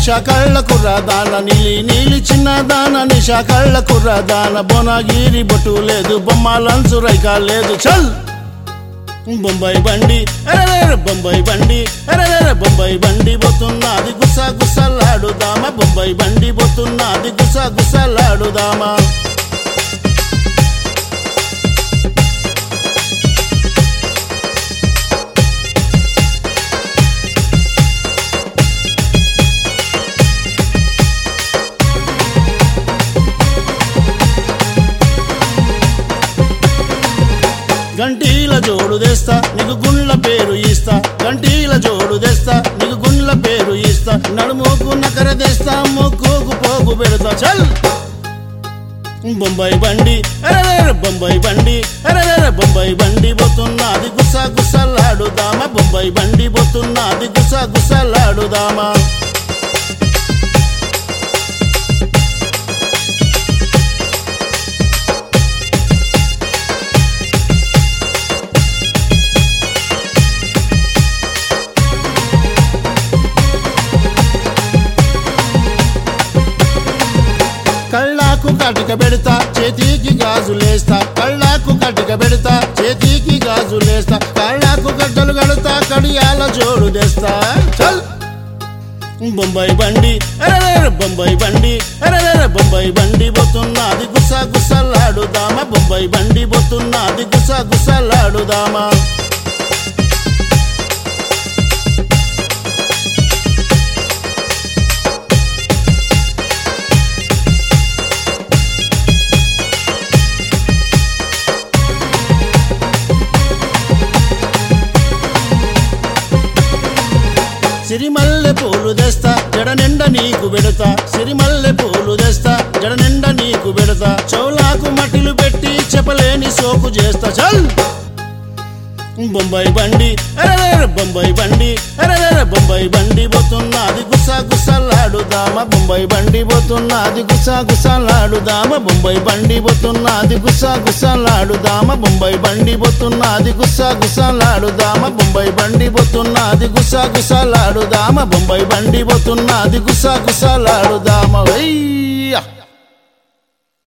నిషా కళ్ళ కుర్రదాన నీలి నీలి చిన్న దాన నిషా కళ్ళ కుర్రదాన బొనగిరి బొట్టు లేదు బొమ్మ లంచు రైక లేదు చల్ బొంబాయి బండి అరెరెరె బొంబాయి బండి అరెరెరె బొంబాయి బండి పోతున్నది గుస గుసలాడుదామా బొంబాయి బండి పోతున్నది గుస గుసలాడుదామా గంటీల జోడు తెస్తా నీకు గుండ్ల పేరు ఇస్తా గంటీల జోడు తెస్తా నీకు గుండ్ల పేరు ఇస్తా నడుముకు నకర తెస్తా మొక్కుకు పోగు పెడతా చల్ బొంబాయి బండి అరెరెరె బొంబాయి బండి అరెరెరె బొంబాయి బండి పోతున్నది గుస గుసలాడుదామా బొంబాయి బండి పోతున్నది గుస గుసలాడుదామా కళ్ళాకు కటిక పెడతా చేతికి గాజులేస్తా కళ్ళాకు కటిక పెడతా చేతికి గాజులేస్తా కళ్ళాకు గడ్డలు కడతా కడియాల జోడు తెస్తా చల్ బొంబాయి బండి అరెరెరె బొంబాయి బండి అరెరెరె బొంబాయి బండి పోతున్నది గుస గుసలాడుదామా బొంబాయి బండి పోతున్నది గుస గుసలాడుదామా సిరిమల్లె పూలు తెస్తా జడ నిండా నీకు పెడతా సిరిమల్లె పూలు తెస్తా జడ నిండా నీకు పెడతా చౌలాకు మట్టిలు పెట్టి చెప్పలేని సోకు చేస్తా చల్ బొంబాయి బండి అరెరెరె బొంబాయి బండి అరెరెరె బొంబాయి బండి పోతున్నది గుస గుసలాడుదామా బొంబాయి బండి పోతున్నది గుస గుసలాడుదామా బొంబాయి బండి పోతున్నది గుస గుసలాడుదామా బొంబాయి బండి పోతున్నది గుస గుసలాడుదామా బొంబాయి బండి పోతున్నది గుస గుసలాడుదామా బొంబాయి బండి పోతున్నది గుస గుసలాడుదామా వెయ్యి